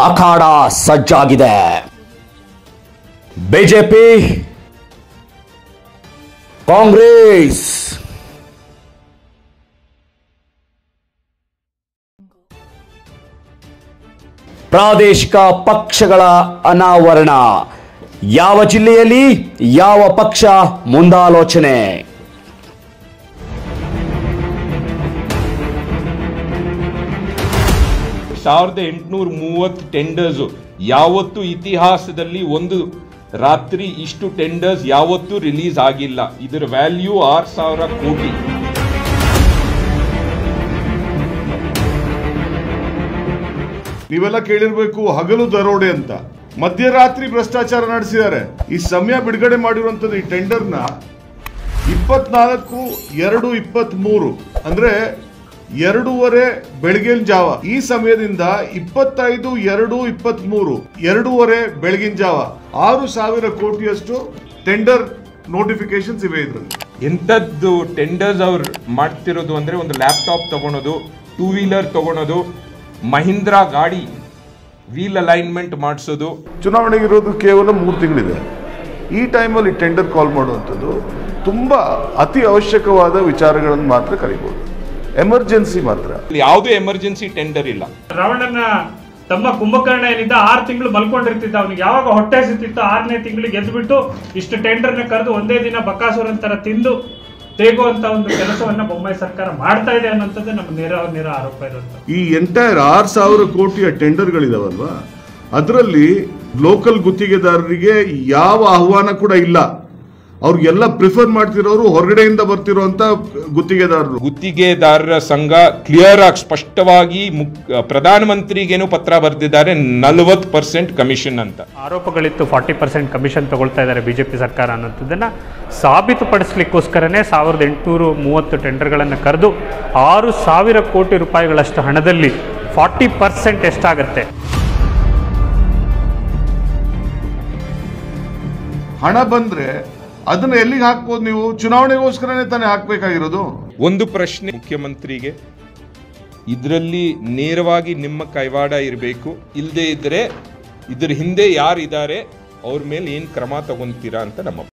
ಅಖಾಡ ಸಜ್ಜಾಗಿದೆ ಬಿಜೆಪಿ ಕಾಂಗ್ರೆಸ್ ಪ್ರಾದೇಶಿಕ ಪಕ್ಷಗಳ ಅನಾವರಣ ಯಾವ ಜಿಲ್ಲೆಯಲ್ಲಿ ಯಾವ ಪಕ್ಷ ಮುಂದಾಲೋಚನೆ ಸಾವಿರದ ಎಂಟುನೂರ ಮೂವತ್ತು ಟೆಂಡರ್ಸು ಯಾವತ್ತೂ ಇತಿಹಾಸದಲ್ಲಿ ಒಂದು ರಾತ್ರಿ ಇಷ್ಟು ಟೆಂಡರ್ಸ್ ಯಾವತ್ತೂ ರಿಲೀಸ್ ಆಗಿಲ್ಲ ಇದರ ವ್ಯಾಲ್ಯೂ ಆರು ಸಾವಿರ ಕೋಟಿ ನೀವೆಲ್ಲ ಕೇಳಿರ್ಬೇಕು ಹಗಲು ದರೋಡೆ ಅಂತ ಮಧ್ಯರಾತ್ರಿ ಭ್ರಷ್ಟಾಚಾರ ನಡೆಸಿದ್ದಾರೆ ಈ ಸಮಯ ಬಿಡುಗಡೆ ಮಾಡಿರುವಂತದ್ದು ಈ ಟೆಂಡರ್ನ ಇಪ್ಪತ್ನಾಲ್ಕು ಎರಡು ಇಪ್ಪತ್ತ್ ಮೂರು ಅಂದ್ರೆ ಎರಡೂವರೆ ಬೆಳಗಿನ ಜಾವ ಈ ಸಮಯದಿಂದ ಇಪ್ಪತ್ತೈದು ಎರಡು ಇಪ್ಪತ್ತ್ ಮೂರು ಎರಡೂವರೆ ಬೆಳಗಿನ ಜಾವ ಆರು ಸಾವಿರ ಕೋಟಿಯಷ್ಟು ಟೆಂಡರ್ ನೋಟಿಫಿಕೇಶನ್ಸ್ ಇವೆ ಇದ್ರಲ್ಲಿ ಎಂಥದ್ದು ಟೆಂಡರ್ಸ್ ಅವ್ರು ಮಾಡ್ತಿರೋದು ಅಂದ್ರೆ ಒಂದು ಲ್ಯಾಪ್ಟಾಪ್ ತಗೊಳೋದು ಟೂ ವೀಲರ್ ತಗೊಳೋದು ಮಹೀಂದ್ರಾ ಗಾಡಿ ವೀಲ್ ಅಲೈನ್ಮೆಂಟ್ ಮಾಡಿಸೋದು ಚುನಾವಣೆಗೆ ಇರೋದು ಕೇವಲ ಮೂರು ತಿಂಗಳಿದೆ ಈ ಟೈಮಲ್ಲಿ ಟೆಂಡರ್ ಕಾಲ್ ಮಾಡುವಂಥದ್ದು ತುಂಬಾ ಅತಿ ಅವಶ್ಯಕವಾದ ವಿಚಾರಗಳನ್ನು ಮಾತ್ರ ಕರಿಬಹುದು ಎಮರ್ಜೆನ್ಸಿ ಮಾತ್ರ ಯಾವುದೇ ಎಮರ್ಜೆನ್ಸಿ ಟೆಂಡರ್ ಇಲ್ಲ ರಾವಣನ ತಮ್ಮ ಕುಂಭಕರ್ಣ ಏನಿದ್ದ ಆರು ತಿಂಗಳು ಮಲ್ಕೊಂಡಿರ್ತಿದ್ದ ಅವನಿಗೆ ಯಾವಾಗ ಹೊಟ್ಟೆ ಸಿಗ್ತಿತ್ತು ಆರನೇ ತಿಂಗಳಿಗೆ ಎದ್ಬಿಟ್ಟು ಇಷ್ಟು ಟೆಂಡರ್ನ ಕರೆದು ಒಂದೇ ದಿನ ಬಕಾಸುರನ್ ತರ ತಿಂದು ತೇಗುವಂತ ಒಂದು ಕೆಲಸವನ್ನ ಬೊಮ್ಮಾಯಿ ಸರ್ಕಾರ ಮಾಡ್ತಾ ಇದೆ ಅನ್ನೋಂಥದ್ದು ನಮ್ಮ ನೇರ ನೇರ ಆರೋಪ ಇರುವಂತ ಈ ಎಂಟೈರ್ ಆರು ಸಾವಿರ ಕೋಟಿಯ ಟೆಂಡರ್ಗಳಿದಾವಲ್ವಾ ಅದರಲ್ಲಿ ಲೋಕಲ್ ಗುತ್ತಿಗೆದಾರರಿಗೆ ಯಾವ ಆಹ್ವಾನ ಕೂಡ ಇಲ್ಲ ಅವ್ರಿಗೆಲ್ಲ ಪ್ರಿಫರ್ ಮಾಡ್ತಿರೋರು ಹೊರಗಡೆಯಿಂದ ಬರ್ತಿರೋಂತ ಗುತ್ತಿಗೆದಾರರು ಗುತ್ತಿಗೆದಾರರ ಸಂಘ ಕ್ಲಿಯರ್ ಆಗಿ ಸ್ಪಷ್ಟವಾಗಿ ಮುಕ್ ಪ್ರಧಾನಮಂತ್ರಿಗೇನು ಪತ್ರ ಬರೆದಿದ್ದಾರೆ ನಲವತ್ತು ಪರ್ಸೆಂಟ್ ಕಮಿಷನ್ ಅಂತ ಆರೋಪಗಳಿತ್ತು ಫಾರ್ಟಿ ಪರ್ಸೆಂಟ್ ಕಮಿಷನ್ ತಗೊಳ್ತಾ ಇದ್ದಾರೆ ಬಿಜೆಪಿ ಸರ್ಕಾರ ಅನ್ನೋಂಥದ್ದನ್ನ ಸಾಬೀತುಪಡಿಸ್ಲಿಕ್ಕೋಸ್ಕರನೇ ಸಾವಿರದ ಎಂಟುನೂರು ಮೂವತ್ತು ಟೆಂಡರ್ಗಳನ್ನು ಕರೆದು ಆರು ಸಾವಿರ ಕೋಟಿ ರೂಪಾಯಿಗಳಷ್ಟು ಹಣದಲ್ಲಿ ಫಾರ್ಟಿ ಪರ್ಸೆಂಟ್ ಎಷ್ಟಾಗತ್ತೆ ಹಣ ಬಂದ್ರೆ ಅದನ್ನ ಎಲ್ಲಿಗೆ ಹಾಕ್ಬೋದು ನೀವು ಚುನಾವಣೆಗೋಸ್ಕರನೇ ತಾನೇ ಹಾಕ್ಬೇಕಾಗಿರೋದು ಒಂದು ಪ್ರಶ್ನೆ ಮುಖ್ಯಮಂತ್ರಿಗೆ ಇದರಲ್ಲಿ ನೇರವಾಗಿ ನಿಮ್ಮ ಕೈವಾಡ ಇರಬೇಕು ಇಲ್ಲದೆ ಇದ್ರೆ ಇದ್ರ ಹಿಂದೆ ಯಾರಿದ್ದಾರೆ ಅವ್ರ ಮೇಲೆ ಏನು ಕ್ರಮ ತಗೊಂತೀರಾ ಅಂತ ನಮ್ಮ